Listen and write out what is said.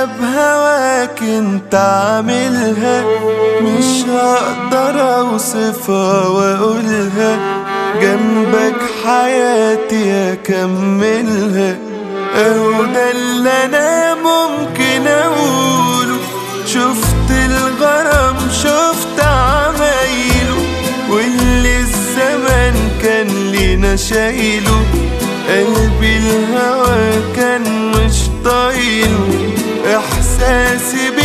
بهواك انت عاملها مش هقدر اوصفها واقولها جنبك حياتي اكملها اهو ده اللي انا ممكن اقوله شفت الغرام شفت عمايله واللي الزمن كان لينا شايله قلبي الهوى كان مش طايله احساسي